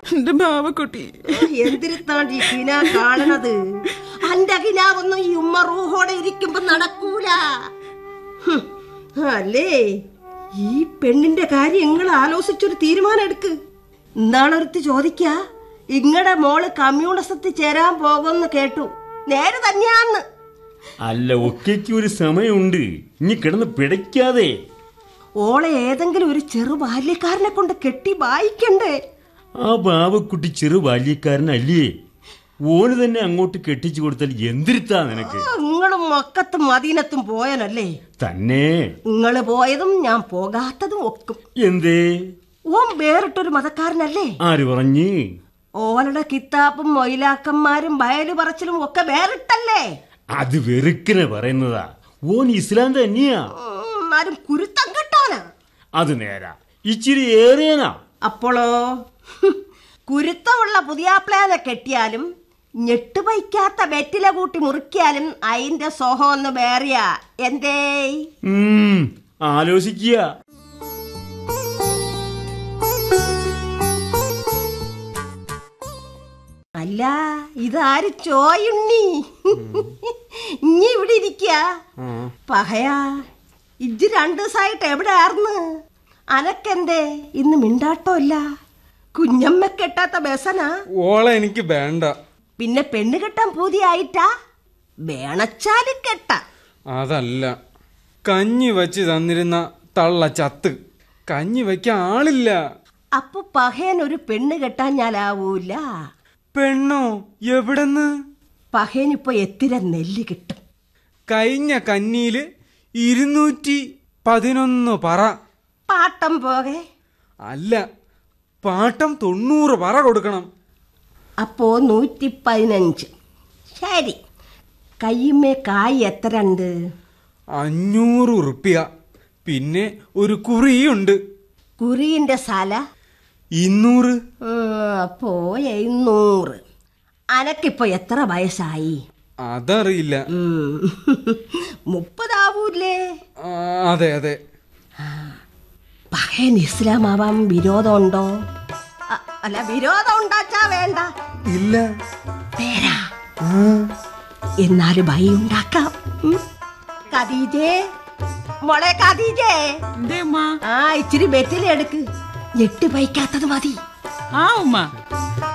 എന്റെ ബാവക്കുട്ടി എന്തിരുത്താണ് ഈ കിന കാണണത് അന്റെ കിനാവൊന്നും ഈ ഉമ്മ റൂഹോടെ ഇരിക്കുമ്പോ നടക്കൂല ഹും, അല്ലേ ഈ പെണ്ണിന്റെ കാര്യം നിങ്ങൾ ആലോചിച്ചൊരു തീരുമാനം എടുക്ക് ഇന്നാളൊരുത്തി ചോദിക്ക ഇങ്ങടെ മോള് കമ്മ്യൂണിസത്തിൽ ചേരാൻ പോകുമെന്ന് കേട്ടു നേരെ തന്നെയാന്ന് അല്ല ഒക്കെയ്ക്ക് ഒരു സമയമുണ്ട് ഇനി കിടന്ന് പിടയ്ക്കാതെ ഓളെ ഏതെങ്കിലും ഒരു ചെറു ബാല്യക്കാരനെ കൊണ്ട് കെട്ടി വായിക്കണ്ടേ ആ ബാവക്കുട്ടി ചെറു ബാല്യക്കാരനല്ലേ ഓന് തന്നെ അങ്ങോട്ട് കെട്ടിച്ചു കൊടുത്താൽ എന്തിരുത്താ നിനക്ക് നിങ്ങളും മക്കത്തും മദീനത്തും പോയനല്ലേ തന്നെ നിങ്ങള് പോയതും ഞാൻ പോകാത്തതും ഒക്കും എന്തേ ഓൻ വേറിട്ടൊരു മതക്കാരനല്ലേ ആര് പറഞ്ഞ് ഓലയുടെ കിത്താപ്പും മൊയിലാക്കന്മാരും വയലു പറച്ചിലും ഒക്കെ വേറിട്ടല്ലേ അത് വെറുക്കിനെ പറയുന്നതാ ഓൻ ഇസ്ലാം തന്നെയാ ഉം, ആരും കുരുത്തം കെട്ടോനാ അത് നേരാ ഇച്ചിരി ഏറിയനാ അപ്പോളോ ഹും, കുരുത്തമുള്ള പുതിയാപ്ലേനെ കെട്ടിയാലും ഞെട്ടുപൈക്കാത്ത വെറ്റില കൂട്ടി മുറിക്കാലും അതിന്റെ സോഹം ഒന്ന് വേറിയ എന്തേ ഉം, ആലോചിക്കുക അല്ല ഇതാര് ചോയുണ്ണി ഇനി ഇവിടെ ഇരിക്ക പഹയാ ഇജ്ജ് രണ്ടു ദിവസമായിട്ട് എവിടെ ആർന്ന് അനക്കെന്തേ ഇന്ന് മിണ്ടാട്ടമില്ല കുഞ്ഞമ്മ കെട്ടാത്ത ബസനാ ഓളെ എനിക്ക് വേണ്ട പിന്നെ പെണ്ണ് കെട്ടാൻ പൂതിയായിട്ടാ വേണച്ചാല് കെട്ട അതല്ല കഞ്ഞി വച്ച് തന്നിരുന്ന തള്ള ചത്ത് കഞ്ഞി വയ്ക്കാൻ ആളില്ല അപ്പൊ പഹയൻ ഒരു പെണ്ണ് കെട്ടാൻ ഞാനാവൂല പെണ്ണോ എവിടെന്ന് പഹയനിപ്പോ എത്തിര നെല്ല് കിട്ടും കഴിഞ്ഞ കന്നിയില് ഇരുന്നൂറ്റി പതിനൊന്ന് പറ പാട്ടം പോകെ അല്ല പാട്ടം തൊണ്ണൂറ് പറ കൊടുക്കണം അപ്പോ നൂറ്റി പതിനഞ്ച് ശരി കയ്യുമ്മേ കായ് എത്ര ഉണ്ട് അഞ്ഞൂറ് ഉറുപ്പ്യ പിന്നെ ഒരു കുറിയുണ്ട് കുറിന്റെ സ്ഥല ഇന്നൂറ് അപ്പോ എഴുന്നൂറ് അനക്കിപ്പോ എത്ര വയസ്സായി അതറിയില്ല ഉം. മുപ്പതാവൂലേ ആ, അതെ അതെ പഹയൻ ഇസ്ലാമാവാൻ വിരോധമുണ്ടോ അ- അല്ല വിരോധം ഉണ്ടാച്ചാ വേണ്ട ഇല്ല പേരാ എന്നാല് ഭയ ഉണ്ടാക്കാം ഉം. ഖദീജേ മോളെ ഖദീജേ എന്തേ ഉമ്മ ആ ഇച്ചിരി വെറ്റില എടുക്ക് ഞെട്ട് പൈക്കാത്തത് മതി ആ ഉമ്മ